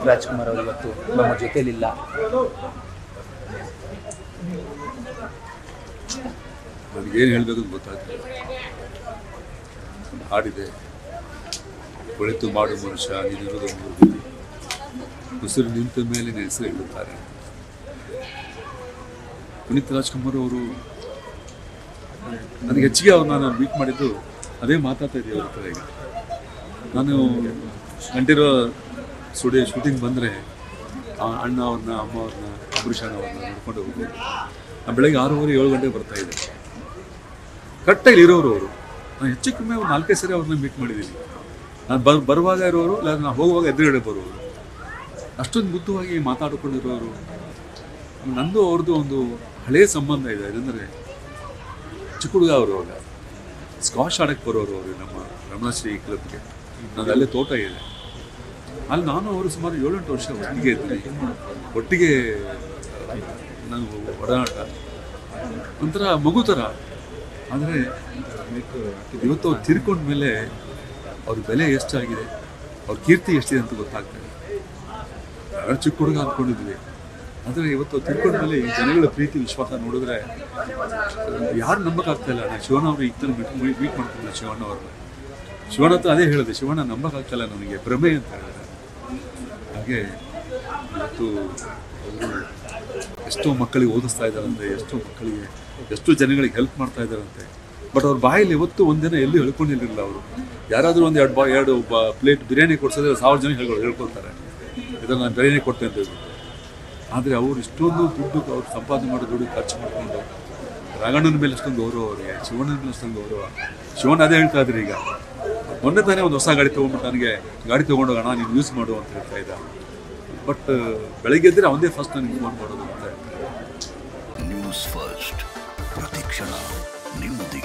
ಪುನೀತ್ ರಾಜ್ಕುಮಾರ್ ಅವರು ಇವತ್ತು ನಮ್ಮ ಜೊತೆಲಿಲ್ಲ ನನಗೇನು ಹೇಳಬೇಕು ಅಂತ ಗೊತ್ತಾಗ್ತಿಲ್ಲ ಒಂದು ಹಾಡಿದೆ ಒಳಿತು ಮಾಡು ಮನುಷ್ಯ ನೀನಿರೋದು ಮೂರು ಉಸಿರು ನಿಂತ ಮೇಲೆ ನಿನ್ನ ಹೆಸರು ಹೇಳುತ್ತಾರೆ ಪುನೀತ್ ರಾಜ್ಕುಮಾರ್ ಅವರು ನನಗೆ ಹೆಚ್ಚಿಗೆ ಅವ್ರನ್ನ ನಾನು ಮೀಟ್ ಮಾಡಿದ್ದು ಅದೇ ಮಾತಾಡ್ತಾ ಇದ್ದೀವಿ ಅವ್ರ ಹತ್ರ ಈಗ ನಾನು ಗಂಟಿರೋ ಸ್ಟುಡಿಯೋ ಶೂಟಿಂಗ್ ಬಂದರೆ ಅಣ್ಣ ಅವ್ರನ್ನ ಅಮ್ಮ ಅವ್ರನ್ನ ಅಂಬರೀಷ್ ಅಣ್ಣ ಅವ್ರನ್ನ ನೋಡ್ಕೊಂಡು ಹೋಗ್ಬೋದು ನಾನು ಬೆಳಗ್ಗೆ ಆರೂವರೆ ಏಳು ಗಂಟೆಗೆ ಬರ್ತಾ ಇದ್ದೆ ಕರೆಕ್ಟಾಗಿ ಇರೋರು ಅವರು ನಾನು ಹೆಚ್ಚು ಕಮ್ಮಿ ಒಂದು ನಾಲ್ಕೈದು ಸರಿ ಅವ್ರನ್ನ ಮೀಟ್ ಮಾಡಿದ್ದೀನಿ ನಾನು ಬರ್ ಬರುವಾಗ ಇರೋರು ಇಲ್ಲ ನಾನು ಹೋಗುವಾಗ ಎದುರುಗಡೆ ಬರೋರು ಅಷ್ಟೊಂದು ಮುದ್ದುವಾಗಿ ಮಾತಾಡಿಕೊಂಡಿರೋರು ನಂದು ಅವ್ರದ್ದು ಒಂದು ಹಳೆಯ ಸಂಬಂಧ ಇದೆ ಅದಂದರೆ ಚಿಕ್ಕ ಹುಡುಗ ಅವರು ಅವಾಗ ಸ್ಕಾಶ್ ಆಡಕ್ಕೆ ಬರೋರು ಅವರು ನಮ್ಮ ರಮಣಶ್ರೀ ಕ್ಲಬ್ಗೆ ನಂದು ಅಲ್ಲೇ ತೋಟ ಇದೆ ಅಲ್ಲಿ ನಾನು ಅವರು ಸುಮಾರು ಏಳೆಂಟು ವರ್ಷ ಒಟ್ಟಿಗೆ ಇದ್ದೀನಿ ಒಟ್ಟಿಗೆ ನಾನು ಒಡನಾಟ ಒಂಥರ ಮಗು ಥರ ಆದರೆ ಇವತ್ತು ಅವ್ರು ತಿರ್ಕೊಂಡ ಮೇಲೆ ಅವ್ರ ಬೆಲೆ ಎಷ್ಟಾಗಿದೆ ಅವ್ರ ಕೀರ್ತಿ ಎಷ್ಟಿದೆ ಅಂತ ಗೊತ್ತಾಗ್ತದೆ ನಾನು ಚಿಕ್ಕ ಹುಡುಗ ಅಂದ್ಕೊಂಡಿದ್ವಿ ಆದರೆ ಇವತ್ತು ಅವ್ರು ತಿರ್ಕೊಂಡ ಮೇಲೆ ಈ ಜನಗಳ ಪ್ರೀತಿ ವಿಶ್ವಾಸ ನೋಡಿದ್ರೆ ಯಾರು ನಂಬಕ್ಕಾಗ್ತಾ ಇಲ್ಲ ನಾನು ಶಿವಣ್ಣ ಅವರು ಈಗ ಮೀಟ್ ಮೀಟ್ ಮಾಡ್ತಿದ್ದೆ ಶಿವಣ್ಣ ಅವ್ರನ್ನ ಶಿವಣ್ಣ ಹತ್ರ ಅದೇ ಹೇಳಿದೆ ಶಿವಣ್ಣ ನಂಬಕ್ಕಾಗ್ತಿಲ್ಲ ನನಗೆ ಭ್ರಮೆ ಅಂತ ಹೇಳಿದೆ ಹಾಗೆ ಇವತ್ತು ಅವರು ಎಷ್ಟೋ ಮಕ್ಕಳಿಗೆ ಓದಿಸ್ತಾ ಇದ್ದಾರಂತೆ ಎಷ್ಟೋ ಮಕ್ಕಳಿಗೆ ಎಷ್ಟೋ ಜನಗಳಿಗೆ ಹೆಲ್ಪ್ ಮಾಡ್ತಾ ಇದ್ದಾರಂತೆ ಬಟ್ ಅವ್ರ ಬಾಯಲ್ಲಿ ಯಾವತ್ತೂ ಒಂದಿನ ಎಲ್ಲೂ ಹೇಳ್ಕೊಂಡಿರಲಿಲ್ಲ ಅವರು ಯಾರಾದರೂ ಒಂದು ಎರಡು ಬಾ ಎರಡು ಬಾ ಪ್ಲೇಟ್ ಬಿರಿಯಾನಿ ಕೊಡ್ಸಿದ್ರೆ ಸಾವಿರ ಜನ ಹೇಳ್ಕೊ ಹೇಳ್ಕೊಳ್ತಾರೆ ಇದನ್ನು ನಾನು ಬಿರಿಯಾನಿ ಕೊಡ್ತೇನೆ ಅಂತ ಹೇಳ್ಬಿಟ್ಟು ಆದರೆ ಅವರು ಇಷ್ಟೊಂದು ದುಡ್ಡು ಅವ್ರು ಸಂಪಾದನೆ ಮಾಡೋ ದುಡ್ಡು ಖರ್ಚು ಮಾಡಿಕೊಂಡು ರಾಘಣ್ಣನ ಮೇಲೆ ಅಷ್ಟೊಂದು ಗೌರವ ಅವರಿಗೆ ಶಿವಣ್ಣನ ಮೇಲೆ ಅಷ್ಟೊಂದು ಗೌರವ ಶಿವಣ್ಣ ಅದೇ ಹೇಳ್ತಾ ಇದ್ರಿ ಈಗ ಮೊನ್ನೆ ತಾನೇ ಒಂದು ಹೊಸ ಗಾಡಿ ತೊಗೊಂಡ್ಬಿಟ್ಟು ನನಗೆ ಗಾಡಿ ತೊಗೊಂಡೋಗೋಣ ನೀನು ಯೂಸ್ ಮಾಡು ಅಂತ ಹೇಳ್ತಾ ಇದ್ದ ಬಟ್ ಬೆಳಗ್ಗೆ ಎದ್ದರೆ ಅವನೇ ಫಸ್ಟ್ ನನಗೆ ಫೋನ್ ಮಾಡೋದು ಅಂತ ಹೇಳ್ತಾರೆ ನ್ಯೂಸ್ ಫಸ್ಟ್ ಪ್ರತಿಕ್ಷಣ ನಿಮ್ಮೊಂದಿಗೆ